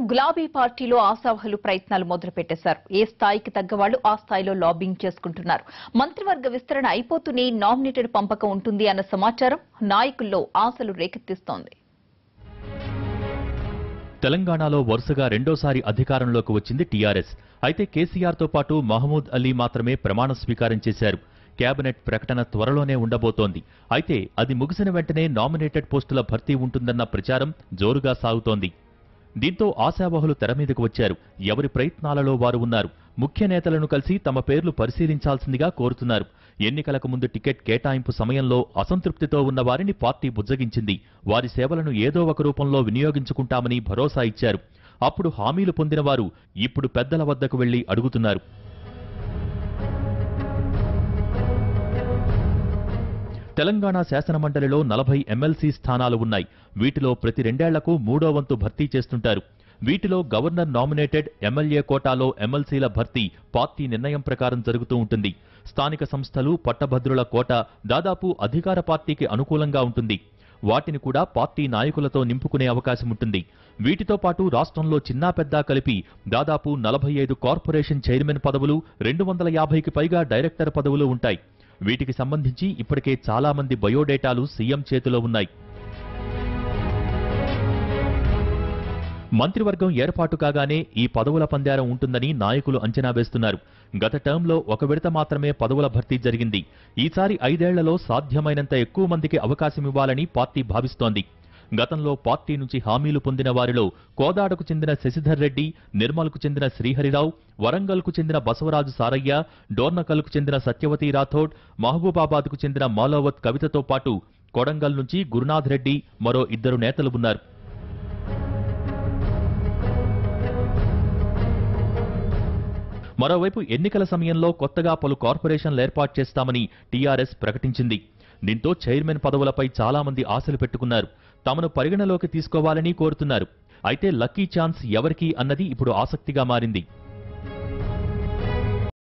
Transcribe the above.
గులాబీ పార్టీలో ఆశావహులు ప్రయత్నాలు మొదలుపెట్టేశారు ఏ స్థాయికి తగ్గవాళ్లు ఆ స్థాయిలో లాబింగ్ చేసుకుంటున్నారు మంత్రివర్గ విస్తరణ అయిపోతూనే నామినేటెడ్ పంపకం ఉంటుంది అన్న సమాచారం నాయకుల్లో ఆశలు రేకెత్తిస్తోంది తెలంగాణలో వరుసగా రెండోసారి అధికారంలోకి వచ్చింది టీఆర్ఎస్ అయితే కేసీఆర్తో పాటు మహమూద్ అలీ మాత్రమే ప్రమాణ స్వీకారం చేశారు కేబినెట్ ప్రకటన త్వరలోనే ఉండబోతోంది అయితే అది ముగిసిన వెంటనే నామినేటెడ్ పోస్టుల భర్తీ ఉంటుందన్న ప్రచారం జోరుగా సాగుతోంది దీంతో ఆశావహులు తెరమీదకు వచ్చారు ఎవరి ప్రయత్నాలలో వారు ఉన్నారు ముఖ్య నేతలను కలిసి తమ పేర్లు పరిశీలించాల్సిందిగా కోరుతున్నారు ఎన్నికలకు ముందు టికెట్ కేటాయింపు సమయంలో అసంతృప్తితో ఉన్న వారిని పార్టీ బుజ్జగించింది వారి సేవలను ఏదో ఒక రూపంలో వినియోగించుకుంటామని భరోసా ఇచ్చారు అప్పుడు హామీలు పొందిన వారు ఇప్పుడు పెద్దల వద్దకు వెళ్లి అడుగుతున్నారు తెలంగాణ శాసనమండలిలో నలభై ఎమ్మెల్సీ స్థానాలు ఉన్నాయి వీటిలో ప్రతి రెండేళ్లకు మూడో వంతు భర్తీ చేస్తుంటారు వీటిలో గవర్నర్ నామినేటెడ్ ఎమ్మెల్యే కోటాలో ఎమ్మెల్సీల భర్తీ పార్టీ నిర్ణయం ప్రకారం జరుగుతూ ఉంటుంది స్థానిక సంస్థలు పట్టభద్రుల కోట దాదాపు అధికార పార్టీకి అనుకూలంగా ఉంటుంది వాటిని కూడా పార్టీ నాయకులతో నింపుకునే అవకాశం ఉంటుంది వీటితో పాటు రాష్ట్రంలో చిన్నా పెద్దా కలిపి దాదాపు నలభై ఐదు కార్పొరేషన్ చైర్మన్ పదవులు రెండు వందల యాభైకి పైగా డైరెక్టర్ పదవులు ఉంటాయి వీటికి సంబంధించి ఇప్పటికే చాలా మంది బయోడేటాలు సీఎం చేతిలో ఉన్నాయి మంత్రివర్గం ఏర్పాటు కాగానే ఈ పదవుల పందేరం ఉంటుందని నాయకులు అంచనా వేస్తున్నారు గత టర్మ్లో ఒక విడత మాత్రమే పదవుల భర్తీ జరిగింది ఈసారి ఐదేళ్లలో సాధ్యమైనంత ఎక్కువ మందికి అవకాశం ఇవ్వాలని పార్టీ భావిస్తోంది గతంలో పార్టీ నుంచి హామీలు పొందిన వారిలో కోదాడకు చెందిన శశిధర్ రెడ్డి నిర్మల్కు చెందిన శ్రీహరిరావు వరంగల్కు చెందిన బసవరాజు సారయ్య డోర్నకల్కు చెందిన సత్యవతి రాథోడ్ మహబూబాబాద్కు చెందిన మాలోవత్ కవితతో పాటు కొడంగల్ నుంచి గురునాథ్ రెడ్డి మరో ఇద్దరు నేతలు ఉన్నారు మరోవైపు ఎన్నికల సమయంలో కొత్తగా పలు కార్పొరేషన్లు ఏర్పాటు చేస్తామని టీఆర్ఎస్ ప్రకటించింది దీంతో చైర్మన్ పదవులపై చాలా మంది ఆశలు పెట్టుకున్నారు తమను పరిగణలోకి తీసుకోవాలని కోరుతున్నారు అయితే లక్కీ ఛాన్స్ ఎవరికి అన్నది ఇప్పుడు ఆసక్తిగా మారింది